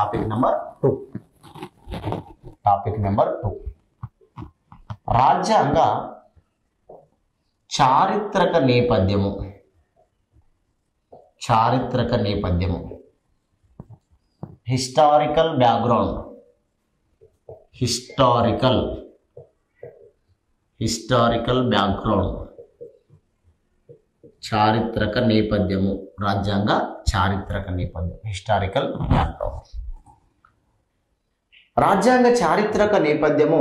topic number two topic number two రాజ్యాంగ చారిత్రక నేపథ్యము చారిత్రక నేపథ్యము historical background historical historical background చారిత్రక నేపథ్యము రాజ్యాంగ చారిత్రక నేపథ్యం హిస్టారికల్ బ్యాక్గ్రౌండ్ రాజ్యాంగ చారిత్రక నేపథ్యము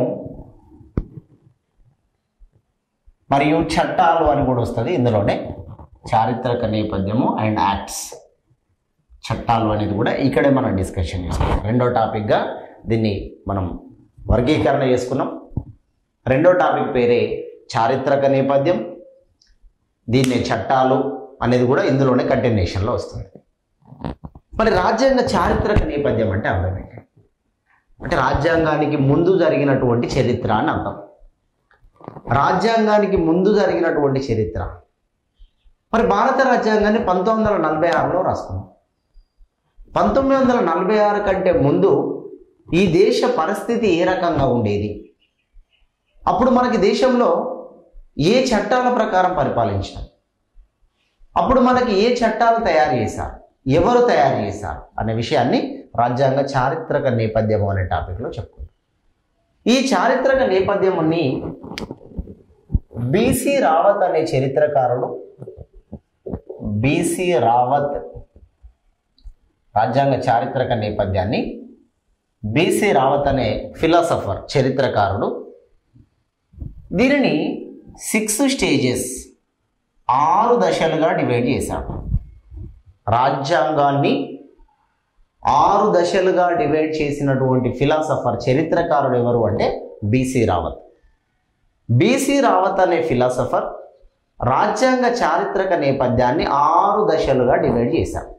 మరియు చట్టాలు అని కూడా వస్తుంది ఇందులోనే చారిత్రక నేపథ్యము అండ్ యాక్ట్స్ చట్టాలు అనేది కూడా ఇక్కడే మనం డిస్కషన్ చేసుకున్నాం రెండో టాపిక్గా దీన్ని మనం వర్గీకరణ చేసుకున్నాం రెండో టాపిక్ పేరే చారిత్రక నేపథ్యం దీన్ని చట్టాలు అనేది కూడా ఇందులోనే కంటిన్యూషన్లో వస్తుంది మరి రాజ్యాంగ చారిత్రక నేపథ్యం అంటే అర్థమేంటి అంటే రాజ్యాంగానికి ముందు జరిగినటువంటి చరిత్ర అని అర్థం రాజ్యాంగానికి ముందు జరిగినటువంటి చరిత్ర మరి భారత రాజ్యాంగాన్ని పంతొమ్మిది వందల నలభై ఆరులో రాసుకున్నాం పంతొమ్మిది వందల నలభై ఆరు కంటే ముందు ఈ దేశ పరిస్థితి ఏ రకంగా ఉండేది అప్పుడు మనకి దేశంలో ఏ చట్టాల ప్రకారం పరిపాలించారు అప్పుడు మనకి ఏ చట్టాలు తయారు చేశారు ఎవరు తయారు చేశారు అనే విషయాన్ని రాజ్యాంగ చారిత్రక నేపథ్యం అనే టాపిక్లో చెప్పుకుంటాం ఈ చారిత్రక నేపథ్యముని బీసీ రావత్ అనే చరిత్రకారుడు బీసీ రావత్ రాజ్యాంగ చారిత్రక నేపథ్యాన్ని బీసీ రావత్ అనే ఫిలాసఫర్ చరిత్రకారుడు దీనిని సిక్స్ స్టేజెస్ ఆరు దశలుగా డివైడ్ చేశాడు రాజ్యాంగాన్ని ఆరు దశలుగా డివైడ్ చేసినటువంటి ఫిలాసఫర్ చరిత్రకారుడు ఎవరు అంటే బీసీ రావత్ బీసీ రావత్ అనే ఫిలాసఫర్ రాజ్యాంగ చారిత్రక నేపథ్యాన్ని ఆరు దశలుగా డివైడ్ చేశారు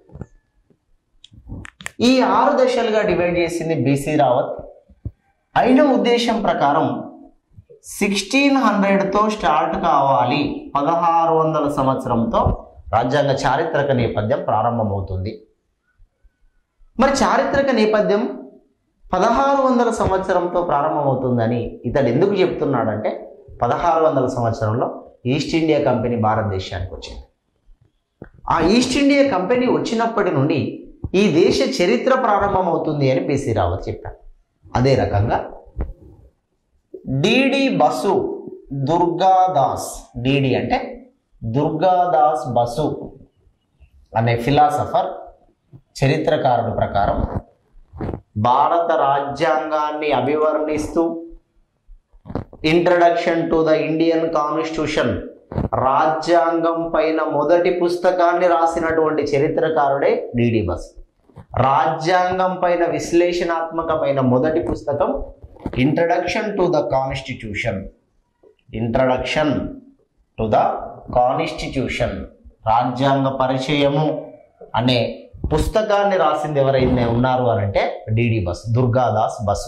ఈ ఆరు దశలుగా డివైడ్ చేసింది బీసీ రావత్ అయిన ఉద్దేశం ప్రకారం సిక్స్టీన్ హండ్రెడ్తో స్టార్ట్ కావాలి పదహారు వందల సంవత్సరంతో రాజ్యాంగ చారిత్రక నేపథ్యం ప్రారంభమవుతుంది మరి చారిత్రక నేపథ్యం పదహారు వందల సంవత్సరంతో ప్రారంభమవుతుందని ఇతడు ఎందుకు చెప్తున్నాడంటే పదహారు వందల సంవత్సరంలో ఈస్ట్ ఇండియా కంపెనీ భారతదేశానికి వచ్చింది ఆ ఈస్ట్ ఇండియా కంపెనీ వచ్చినప్పటి నుండి ఈ దేశ చరిత్ర ప్రారంభమవుతుంది అని పిసి రావత్ చెప్పారు అదే రకంగా డిడి బసు దుర్గాదాస్ డిడి అంటే దుర్గాదాస్ బసు అనే ఫిలాసఫర్ చరిత్రకారుడు ప్రకారం భారత రాజ్యాంగాన్ని అభివర్ణిస్తూ introduction to the Indian constitution రాజ్యాంగం పైన మొదటి పుస్తకాన్ని రాసినటువంటి చరిత్రకారుడే డిడి బస్ రాజ్యాంగం పైన విశ్లేషణాత్మకమైన మొదటి పుస్తకం introduction to the constitution introduction to the constitution రాజ్యాంగ పరిచయము అనే పుస్తకాన్ని రాసింది ఎవరైనా ఉన్నారు అని అంటే డిడి బస్ దుర్గాదాస్ బసు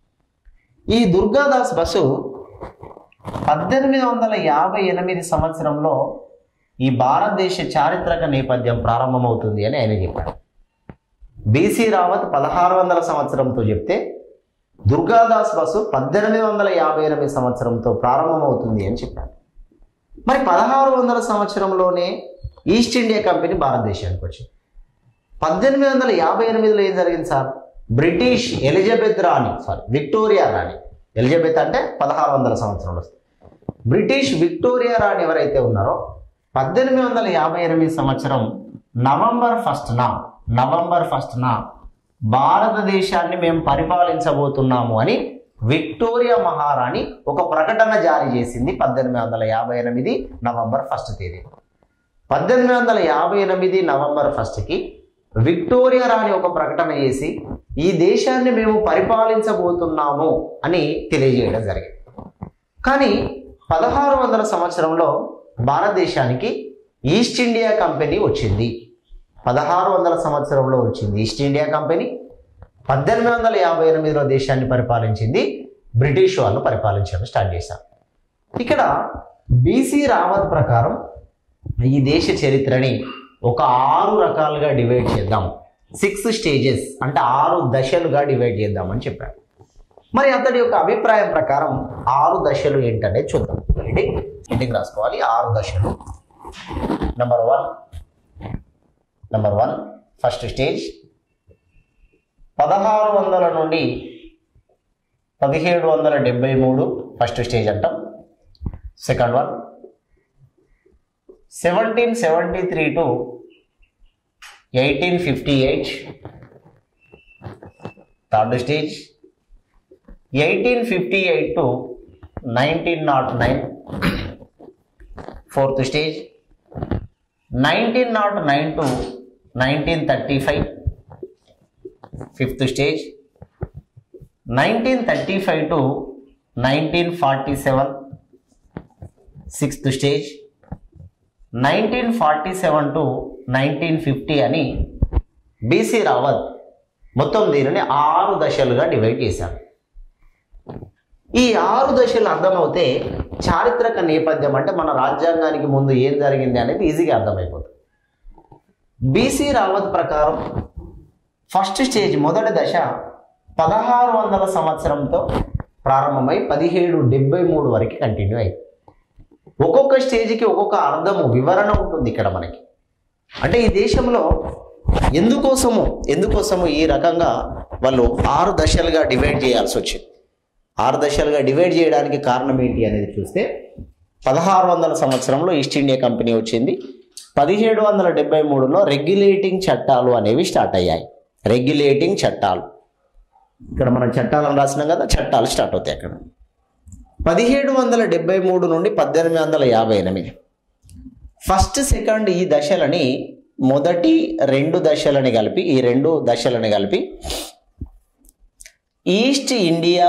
ఈ దుర్గాదాస్ బసు పద్దెనిమిది వందల యాభై ఎనిమిది సంవత్సరంలో ఈ భారతదేశ చారిత్రక నేపథ్యం ప్రారంభమవుతుంది అని ఆయన చెప్పాడు బీసీ రావత్ పదహారు వందల సంవత్సరంతో చెప్తే దుర్గాదాస్ బసు పద్దెనిమిది వందల యాభై ఎనిమిది సంవత్సరంతో ప్రారంభమవుతుంది అని చెప్పాడు మరి పదహారు వందల సంవత్సరంలోనే ఈస్ట్ ఇండియా కంపెనీ భారతదేశానికి వచ్చింది పద్దెనిమిది వందల యాభై ఎనిమిదిలో ఏం జరిగింది సార్ బ్రిటిష్ ఎలిజబెత్ రాణి సారీ విక్టోరియా రాణి ఎలిజబెత్ అంటే పదహారు వందల సంవత్సరంలో వస్తుంది బ్రిటిష్ విక్టోరియా రాణి ఎవరైతే ఉన్నారో పద్దెనిమిది వందల యాభై ఎనిమిది సంవత్సరం నవంబర్ ఫస్ట్న నవంబర్ ఫస్ట్న భారతదేశాన్ని మేము పరిపాలించబోతున్నాము అని విక్టోరియా మహారాణి ఒక ప్రకటన జారీ చేసింది పద్దెనిమిది వందల యాభై ఎనిమిది నవంబర్ ఫస్ట్ తేదీ పద్దెనిమిది వందల యాభై ఎనిమిది నవంబర్ ఫస్ట్కి విక్టోరియా రాణి ఒక ప్రకటన చేసి ఈ దేశాన్ని మేము పరిపాలించబోతున్నాము అని తెలియజేయడం జరిగింది కానీ పదహారు వందల సంవత్సరంలో భారతదేశానికి ఈస్ట్ ఇండియా కంపెనీ వచ్చింది పదహారు వందల సంవత్సరంలో వచ్చింది ఈస్ట్ ఇండియా కంపెనీ పద్దెనిమిది వందల యాభై ఎనిమిదిలో దేశాన్ని పరిపాలించింది బ్రిటిష్ వాళ్ళు పరిపాలించడం స్టార్ట్ చేశారు ఇక్కడ బీసీ రావత్ ప్రకారం ఈ దేశ చరిత్రని ఒక ఆరు రకాలుగా డివైడ్ చేద్దాం సిక్స్ స్టేజెస్ అంటే ఆరు దశలుగా డివైడ్ చేద్దామని చెప్పాడు మరి అతడి యొక్క అభిప్రాయం ప్రకారం ఆరు దశలు ఏంటనేది చూద్దాం హెడ్డింగ్ హెడ్డింగ్ రాసుకోవాలి ఆరు దశలు number one number one first stage పదహారు వందల నుండి పదిహేడు వందల డెబ్బై మూడు ఫస్ట్ స్టేజ్ అంటాం second one seventeen seventy three to eighteen fifty eight third stage eighteen fifty eight to nineteen nought nine fourth stage nineteen nought nine to nineteen thirty five fifth stage nineteen thirty five to nineteen forty seven sixth stage nineteen forty seven to nineteen fifty అని BC Rawat మొత్తం దీనిని ఆరు దశలుగా divide చేశారు ఈ ఆరు దశలు అర్థమవుతే చారిత్రక నేపథ్యం అంటే మన రాజ్యాంగానికి ముందు ఏం జరిగింది అనేది ఈజీగా అర్థమైపోతుంది బీసీ రావత్ ప్రకారం ఫస్ట్ స్టేజ్ మొదటి దశ పదహారు వందల సంవత్సరంతో ప్రారంభమై పదిహేడు డెబ్బై మూడు వరకు కంటిన్యూ అయింది ఒక్కొక్క స్టేజ్కి ఒక్కొక్క అర్థము వివరణ ఉంటుంది ఇక్కడ మనకి అంటే ఈ దేశంలో ఎందుకోసము ఎందుకోసము ఈ రకంగా వాళ్ళు ఆరు దశలుగా డివైడ్ చేయాల్సి వచ్చింది ఆరు దశలుగా డివైడ్ చేయడానికి కారణం ఏంటి అనేది చూస్తే పదహారు వందల సంవత్సరంలో ఈస్ట్ ఇండియా కంపెనీ వచ్చింది పదిహేడు వందల డెబ్బై మూడులో రెగ్యులేటింగ్ చట్టాలు అనేవి స్టార్ట్ అయ్యాయి రెగ్యులేటింగ్ చట్టాలు ఇక్కడ మనం చట్టాలను రాసినాం కదా చట్టాలు స్టార్ట్ అవుతాయి అక్కడ పదిహేడు వందల డెబ్బై మూడు నుండి పద్దెనిమిది వందల యాభై ఎనిమిది ఫస్ట్ సెకండ్ ఈ దశలని మొదటి రెండు దశలని కలిపి ఈ రెండు దశలని కలిపి East India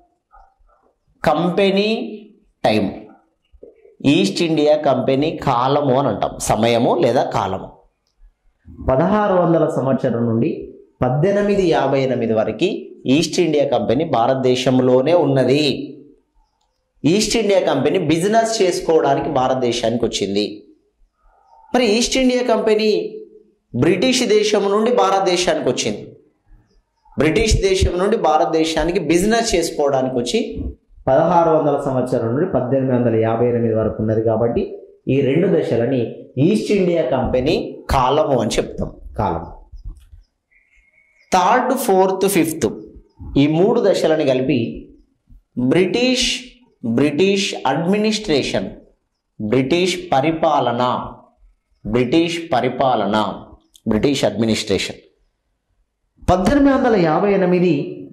Company time East India Company కాలము అని అంటాం సమయము లేదా కాలము పదహారు వందల సంవత్సరం నుండి పద్దెనిమిది యాభై ఎనిమిది వరకు ఈస్ట్ ఇండియా కంపెనీ భారతదేశంలోనే ఉన్నది ఈస్ట్ ఇండియా కంపెనీ బిజినెస్ చేసుకోవడానికి భారతదేశానికి వచ్చింది మరి ఈస్ట్ ఇండియా కంపెనీ బ్రిటిష్ దేశం నుండి భారతదేశానికి వచ్చింది బ్రిటిష్ దేశం నుండి భారతదేశానికి బిజినెస్ చేసుకోవడానికి వచ్చి పదహారు వందల సంవత్సరం నుండి పద్దెనిమిది వందల యాభై ఎనిమిది వరకు ఉన్నది కాబట్టి ఈ రెండు దశలని ఈస్ట్ ఇండియా కంపెనీ కాలము అని చెప్తాం కాలం థర్డ్ ఫోర్త్ ఫిఫ్త్ ఈ మూడు దశలని కలిపి బ్రిటిష్ బ్రిటిష్ అడ్మినిస్ట్రేషన్ బ్రిటిష్ పరిపాలన బ్రిటిష్ పరిపాలన బ్రిటిష్ అడ్మినిస్ట్రేషన్ పద్దెనిమిది వందల యాభై ఎనిమిది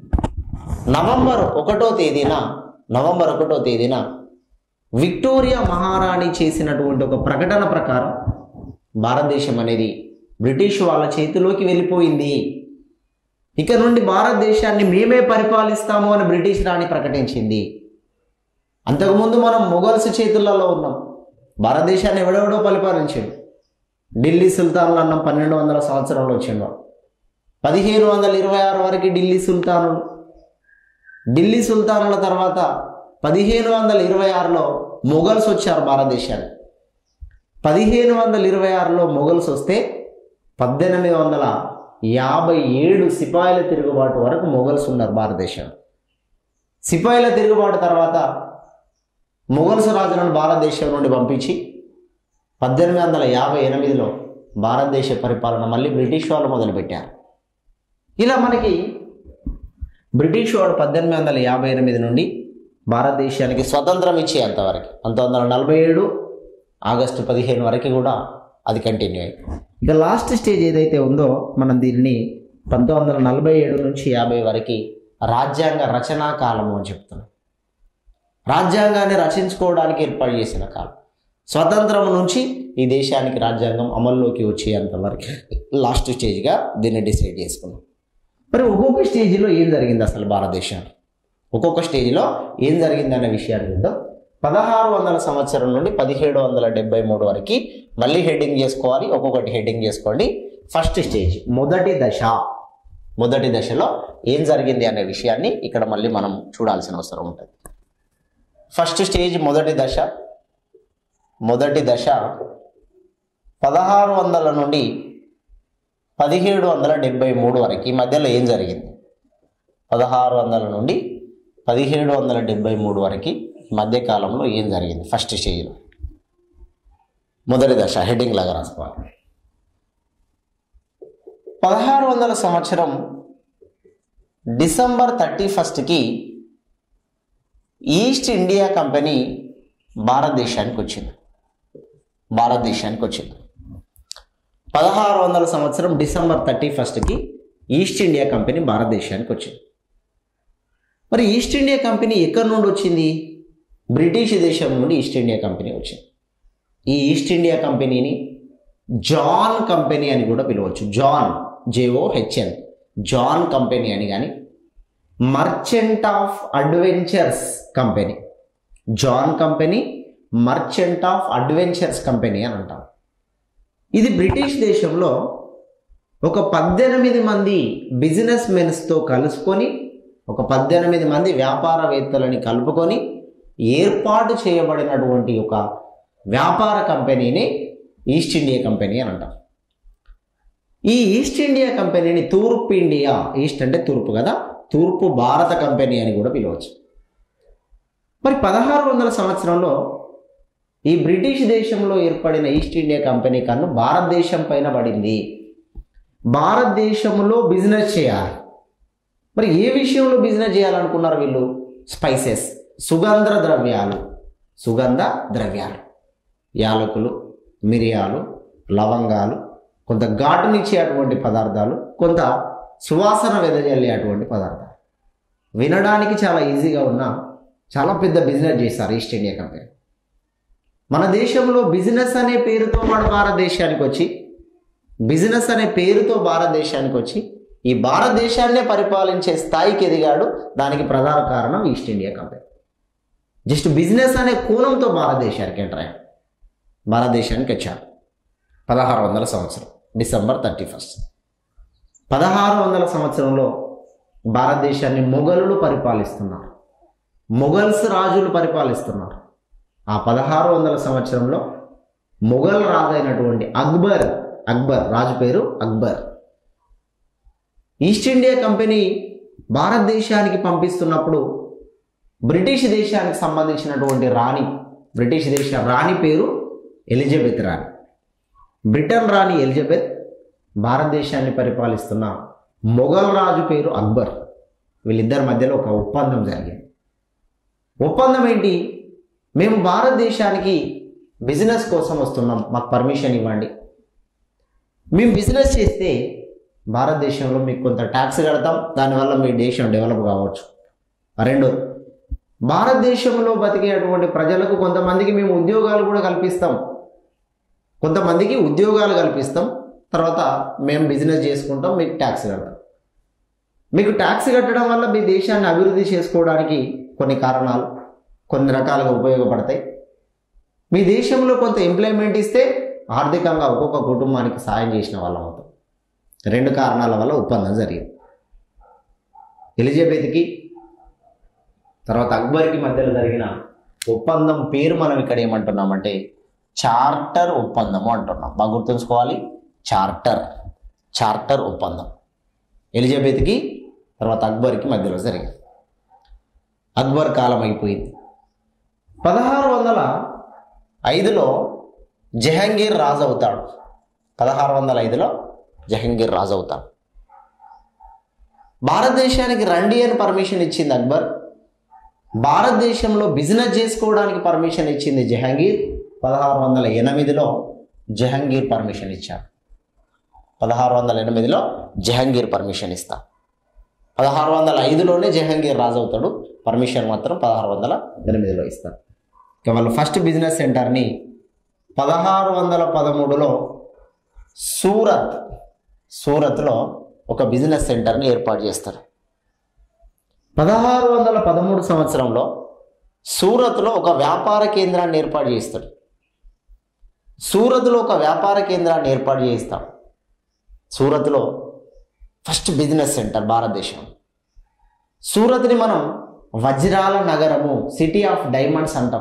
నవంబర్ ఒకటో తేదీన నవంబర్ ఒకటో తేదీన విక్టోరియా మహారాణి చేసినటువంటి ఒక ప్రకటన ప్రకారం భారతదేశం అనేది బ్రిటిష్ వాళ్ళ చేతిలోకి వెళ్ళిపోయింది ఇక నుండి భారతదేశాన్ని మేమే పరిపాలిస్తాము అని బ్రిటిష్ రాణి ప్రకటించింది అంతకుముందు మనం మొఘల్స్ చేతులలో ఉన్నాం భారతదేశాన్ని ఎవడెవడో పరిపాలించాడు ఢిల్లీ సుల్తాన్లు అన్నాం పన్నెండు వందల సంవత్సరంలో వచ్చిండు పదిహేను వందల ఇరవై ఆరు వరకు ఢిల్లీ సుల్తానులు ఢిల్లీ సుల్తానుల తర్వాత పదిహేను వందల ఇరవై ఆరులో మొఘల్స్ వచ్చారు భారతదేశానికి పదిహేను వందల ఇరవై ఆరులో మొఘల్స్ వస్తే పద్దెనిమిది వందల యాభై ఏడు సిపాయిల తిరుగుబాటు వరకు మొఘల్స్ ఉన్నారు భారతదేశం సిపాయిల తిరుగుబాటు తర్వాత మొఘల్స్ రాజులను భారతదేశం నుండి పంపించి పద్దెనిమిది వందల యాభై ఎనిమిదిలో భారతదేశ పరిపాలన మళ్ళీ బ్రిటిష్ వాళ్ళు మొదలుపెట్టారు ఇలా మనకి బ్రిటిష్ వాడు పద్దెనిమిది వందల యాభై ఎనిమిది నుండి భారతదేశానికి స్వతంత్రం ఇచ్చేంతవరకు పంతొమ్మిది వందల నలభై ఏడు ఆగస్టు పదిహేను వరకు కూడా అది కంటిన్యూ అయ్యింది ఇక లాస్ట్ స్టేజ్ ఏదైతే ఉందో మనం దీన్ని పంతొమ్మిది వందల నలభై ఏడు నుంచి యాభై వరకు రాజ్యాంగ రచనా కాలము అని చెప్తున్నాం రాజ్యాంగాన్ని రచించుకోవడానికి ఏర్పాటు చేసిన కాలం స్వతంత్రం నుంచి ఈ దేశానికి రాజ్యాంగం అమల్లోకి వచ్చేంత వరకు లాస్ట్ స్టేజ్గా దీన్ని డిసైడ్ చేసుకున్నాం మరి ఒక్కొక్క స్టేజ్లో ఏం జరిగింది అసలు భారతదేశంలో ఒక్కొక్క స్టేజ్లో ఏం జరిగింది అనే విషయాన్ని చూద్దాం పదహారు వందల సంవత్సరం నుండి పదిహేడు వందల డెబ్బై మూడు వరకు మళ్ళీ హెడ్డింగ్ చేసుకోవాలి ఒక్కొక్కటి హెడ్డింగ్ చేసుకోండి ఫస్ట్ స్టేజ్ మొదటి దశ మొదటి దశలో ఏం జరిగింది అనే విషయాన్ని ఇక్కడ మళ్ళీ మనం చూడాల్సిన అవసరం ఉంటుంది ఫస్ట్ స్టేజ్ మొదటి దశ మొదటి దశ పదహారు వందల నుండి పదిహేడు వందల డెబ్బై మూడు వరకు ఈ మధ్యలో ఏం జరిగింది పదహారు వందల నుండి పదిహేడు వందల డెబ్బై మూడు వరకు ఈ మధ్యకాలంలో ఏం జరిగింది ఫస్ట్ స్టేజ్లో మొదటి దశ హెడ్డింగ్ లాగా రాసుకోవాలి పదహారు వందల సంవత్సరం డిసెంబర్ థర్టీ ఫస్ట్కి ఈస్ట్ ఇండియా కంపెనీ భారతదేశానికి వచ్చింది భారతదేశానికి వచ్చింది పదహారు వందల సంవత్సరం డిసెంబర్ థర్టీ ఫస్ట్కి ఈస్ట్ ఇండియా కంపెనీ భారతదేశానికి వచ్చింది మరి ఈస్ట్ ఇండియా కంపెనీ ఎక్కడి నుండి వచ్చింది బ్రిటిష్ దేశం నుండి ఈస్ట్ ఇండియా కంపెనీ వచ్చింది ఈ ఈస్ట్ ఇండియా కంపెనీని జాన్ కంపెనీ అని కూడా పిలవచ్చు John JO HN John Company అని కానీ merchant of adventures company John company merchant of adventures company అని అంటాం ఇది బ్రిటిష్ దేశంలో ఒక పద్దెనిమిది మంది బిజినెస్ మెన్స్తో కలుసుకొని ఒక పద్దెనిమిది మంది వ్యాపారవేత్తలని కలుపుకొని ఏర్పాటు చేయబడినటువంటి ఒక వ్యాపార కంపెనీని ఈస్ట్ ఇండియా కంపెనీ అని అంటాం ఈ ఈస్ట్ ఇండియా కంపెనీని తూర్పు ఇండియా ఈస్ట్ అంటే తూర్పు కదా తూర్పు భారత కంపెనీ అని కూడా పిలవచ్చు మరి పదహారు వందల సంవత్సరంలో ఈ బ్రిటిష్ దేశంలో ఏర్పడిన ఈస్ట్ ఇండియా కంపెనీ కన్ను భారతదేశం పైన పడింది భారతదేశంలో బిజినెస్ చేయాలి మరి ఏ విషయంలో బిజినెస్ చేయాలనుకున్నారు వీళ్ళు స్పైసెస్ సుగంధ ద్రవ్యాలు సుగంధ ద్రవ్యాలు యాలకులు మిరియాలు లవంగాలు కొంత ఘాటునిచ్చేటువంటి పదార్థాలు కొంత సువాసన వెదజల్లేటువంటి పదార్థాలు వినడానికి చాలా ఈజీగా ఉన్న చాలా పెద్ద బిజినెస్ చేస్తారు ఈస్ట్ ఇండియా కంపెనీ మన దేశంలో బిజినెస్ అనే పేరుతో వాడు భారతదేశానికి వచ్చి బిజినెస్ అనే పేరుతో భారతదేశానికి వచ్చి ఈ భారతదేశాన్నే పరిపాలించే స్థాయికి ఎదిగాడు దానికి ప్రధాన కారణం East India Company just business అనే కోణంతో భారతదేశానికి ఎంటర్ అయ్యాడు భారతదేశానికి వచ్చాడు పదహారు వందల సంవత్సరం డిసెంబర్ థర్టీ ఫస్ట్ పదహారు వందల సంవత్సరంలో భారతదేశాన్ని మొఘలులు పరిపాలిస్తున్నారు మొఘల్స్ రాజులు పరిపాలిస్తున్నారు ఆ పదహారు వందల సంవత్సరంలో మొఘల్ రాజు అయినటువంటి అక్బర్ అక్బర్ రాజు పేరు అక్బర్ ఈస్ట్ ఇండియా కంపెనీ భారతదేశానికి పంపిస్తున్నప్పుడు బ్రిటిష్ దేశానికి సంబంధించినటువంటి రాణి బ్రిటిష్ దేశ రాణి పేరు ఎలిజబెత్ రాణి బ్రిటన్ రాణి ఎలిజబెత్ భారతదేశాన్ని పరిపాలిస్తున్న మొఘల్ రాజు పేరు అక్బర్ వీళ్ళిద్దరి మధ్యలో ఒక ఒప్పందం జరిగింది ఒప్పందం ఏంటి మేము భారతదేశానికి బిజినెస్ కోసం వస్తున్నాం మాకు పర్మిషన్ ఇవ్వండి మేము బిజినెస్ చేస్తే భారతదేశంలో మీకు కొంత ట్యాక్స్ కడతాం దానివల్ల మీ దేశం డెవలప్ కావచ్చు రెండోది భారతదేశంలో బతికేటువంటి ప్రజలకు కొంతమందికి మేము ఉద్యోగాలు కూడా కల్పిస్తాం కొంతమందికి ఉద్యోగాలు కల్పిస్తాం తర్వాత మేము బిజినెస్ చేసుకుంటాం మీకు ట్యాక్స్ కడతాం మీకు ట్యాక్స్ కట్టడం వల్ల మీ దేశాన్ని అభివృద్ధి చేసుకోవడానికి కొన్ని కారణాలు కొన్ని రకాలుగా ఉపయోగపడతాయి మీ దేశంలో కొంత ఎంప్లాయ్మెంట్ ఇస్తే ఆర్థికంగా ఒక్కొక్క కుటుంబానికి సాయం చేసిన వాళ్ళం అవుతాం రెండు కారణాల వల్ల ఒప్పందం జరిగింది ఎలిజబెత్కి తర్వాత అక్బర్కి మధ్యలో జరిగిన ఒప్పందం పేరు మనం ఇక్కడ ఏమంటున్నామంటే చార్టర్ ఒప్పందము అంటున్నాం బాగా గుర్తుంచుకోవాలి చార్టర్ చార్టర్ ఒప్పందం ఎలిజబెత్కి తర్వాత అక్బర్కి మధ్యలో జరిగింది అక్బర్ కాలం అయిపోయింది పదహారు వందల ఐదులో జహంగీర్ రాజు అవుతాడు పదహారు వందల ఐదులో జహంగీర్ రాజు అవుతాడు భారతదేశానికి రండి అని పర్మిషన్ ఇచ్చింది అక్బర్ భారతదేశంలో బిజినెస్ చేసుకోవడానికి పర్మిషన్ ఇచ్చింది జహంగీర్ పదహారు వందల ఎనిమిదిలో జహంగీర్ పర్మిషన్ ఇచ్చాడు పదహారు వందల ఎనిమిదిలో జహంగీర్ పర్మిషన్ ఇస్తా పదహారు వందల ఐదులోనే జహంగీర్ రాజు అవుతాడు పర్మిషన్ మాత్రం పదహారు వందల ఎనిమిదిలో ఇస్తారు ఇక వాళ్ళు ఫస్ట్ బిజినెస్ సెంటర్ని పదహారు వందల పదమూడులో సూరత్ సూరత్లో ఒక బిజినెస్ సెంటర్ని ఏర్పాటు చేస్తారు పదహారు వందల పదమూడు సంవత్సరంలో సూరత్లో ఒక వ్యాపార కేంద్రాన్ని ఏర్పాటు చేస్తాడు సూరత్లో ఒక వ్యాపార కేంద్రాన్ని ఏర్పాటు చేస్తాం సూరత్లో ఫస్ట్ బిజినెస్ సెంటర్ భారతదేశం సూరత్ని మనం వజ్రాల నగరము సిటీ ఆఫ్ డైమండ్స్ అంటాం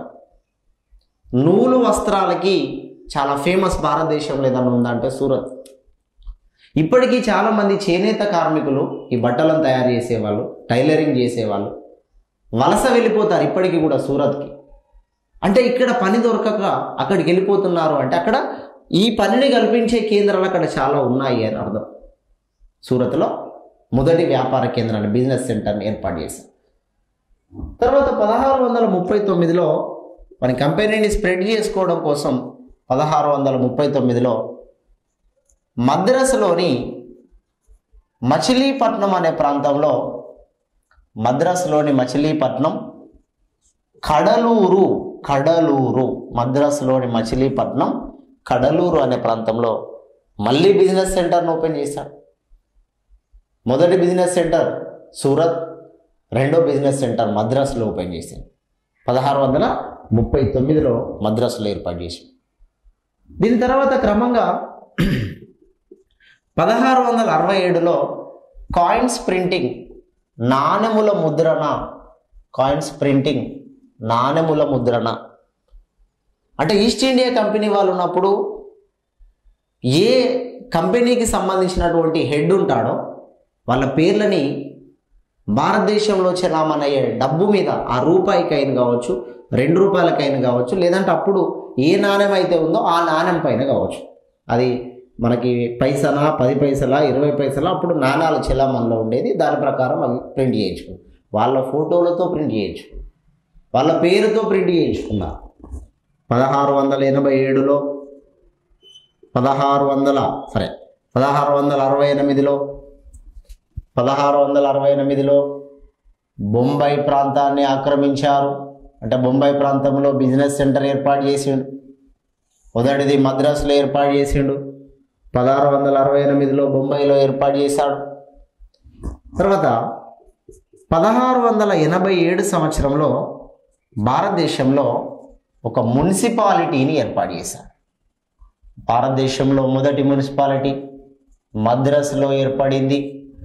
నూలు వస్త్రాలకి చాలా ఫేమస్ భారతదేశంలో ఏదన్నా ఉందంటే సూరత్ ఇప్పటికీ చాలామంది చేనేత కార్మికులు ఈ బట్టలను తయారు చేసేవాళ్ళు టైలరింగ్ చేసేవాళ్ళు వలస వెళ్ళిపోతారు ఇప్పటికీ కూడా సూరత్కి అంటే ఇక్కడ పని దొరకక అక్కడికి వెళ్ళిపోతున్నారు అంటే అక్కడ ఈ పనిని కల్పించే కేంద్రాలు అక్కడ చాలా ఉన్నాయి అని అర్థం సూరత్లో మొదటి వ్యాపార కేంద్రాన్ని బిజినెస్ సెంటర్ని ఏర్పాటు చేశారు తర్వాత పదహారు వందల ముప్పై తొమ్మిదిలో మన కంపెనీని స్ప్రెడ్ చేసుకోవడం కోసం పదహారు వందల ముప్పై తొమ్మిదిలో మద్రాసులోని మచిలీపట్నం అనే ప్రాంతంలో మద్రాసులోని మచిలీపట్నం కడలూరు కడలూరు మద్రాసులోని మచిలీపట్నం కడలూరు అనే ప్రాంతంలో మళ్ళీ బిజినెస్ సెంటర్ను ఓపెన్ చేశాడు మొదటి బిజినెస్ సెంటర్ సూరత్ రెండో బిజినెస్ సెంటర్ మద్రాసులో ఓపెన్ చేసింది పదహారు వందల ముప్పై తొమ్మిదిలో మద్రాసులో ఏర్పాటు చేసింది దీని తర్వాత క్రమంగా పదహారు వందల అరవై ఏడులో కాయిన్స్ ప్రింటింగ్ నాణెముల ముద్రణ కాయిన్స్ ప్రింటింగ్ నాణెముల ముద్రణ అంటే ఈస్ట్ ఇండియా కంపెనీ వాళ్ళు ఉన్నప్పుడు ఏ కంపెనీకి సంబంధించినటువంటి హెడ్ ఉంటాడో వాళ్ళ పేర్లని భారతదేశంలో చలామణయ్యే డబ్బు మీద ఆ రూపాయి కైన్ కావచ్చు రెండు రూపాయల కైన్ కావచ్చు లేదంటే అప్పుడు ఏ నాణ్యం అయితే ఉందో ఆ నాణ్యం పైన కావచ్చు అది మనకి పైసనా పది పైసలా ఇరవై పైసలా అప్పుడు నాణాలు చలామణిలో ఉండేది దాని ప్రకారం అవి ప్రింట్ చేయించుకో వాళ్ళ ఫోటోలతో ప్రింట్ చేయించు వాళ్ళ పేరుతో ప్రింట్ చేయించుకున్నారు పదహారు వందల ఎనభై ఏడులో పదహారు వందల సరే పదహారు వందల అరవై ఎనిమిదిలో పదహారు వందల అరవై ఎనిమిదిలో బొంబాయి ప్రాంతాన్ని ఆక్రమించారు అంటే బొంబాయి ప్రాంతంలో బిజినెస్ సెంటర్ ఏర్పాటు చేసిండు మొదటిది మద్రాసులో ఏర్పాటు చేసిండు పదహారు వందల అరవై ఎనిమిదిలో బొంబాయిలో ఏర్పాటు చేశాడు తర్వాత పదహారు వందల ఎనభై ఏడు సంవత్సరంలో భారతదేశంలో ఒక మున్సిపాలిటీని ఏర్పాటు చేశారు భారతదేశంలో మొదటి మున్సిపాలిటీ మద్రాసులో ఏర్పడింది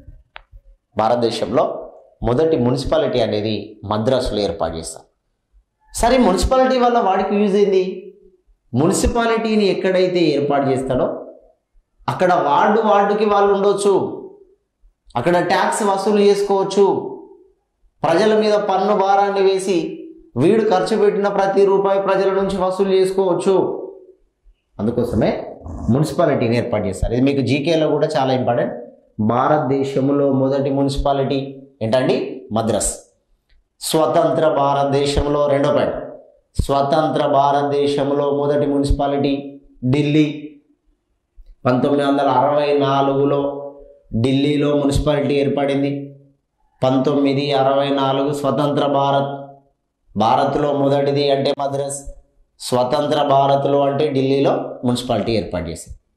భారతదేశంలో మొదటి మున్సిపాలిటీ అనేది మద్రాసులో ఏర్పాటు చేశారు సరే మున్సిపాలిటీ వల్ల వాడికి యూజ్ అయింది మున్సిపాలిటీని ఎక్కడైతే ఏర్పాటు చేస్తాడో అక్కడ వార్డు వార్డుకి వాళ్ళు ఉండొచ్చు అక్కడ ట్యాక్స్ వసూలు చేసుకోవచ్చు ప్రజల మీద పన్ను భారాన్ని వేసి వీడు ఖర్చు పెట్టిన ప్రతి రూపాయి ప్రజల నుంచి వసూలు చేసుకోవచ్చు అందుకోసమే మున్సిపాలిటీని ఏర్పాటు చేస్తారు ఇది మీకు జీకేలో కూడా చాలా ఇంపార్టెంట్ భారతదేశంలో మొదటి మున్సిపాలిటీ ఏంటండి మద్రాస్ స్వతంత్ర భారతదేశంలో రెండో పాయింట్ స్వతంత్ర భారతదేశంలో మొదటి మున్సిపాలిటీ ఢిల్లీ పంతొమ్మిది వందల అరవై నాలుగులో ఢిల్లీలో మున్సిపాలిటీ ఏర్పడింది పంతొమ్మిది అరవై నాలుగు స్వతంత్ర భారత్ భారత్లో మొదటిది అంటే మద్రాస్ స్వతంత్ర భారత్లో అంటే ఢిల్లీలో మున్సిపాలిటీ ఏర్పాటు చేసింది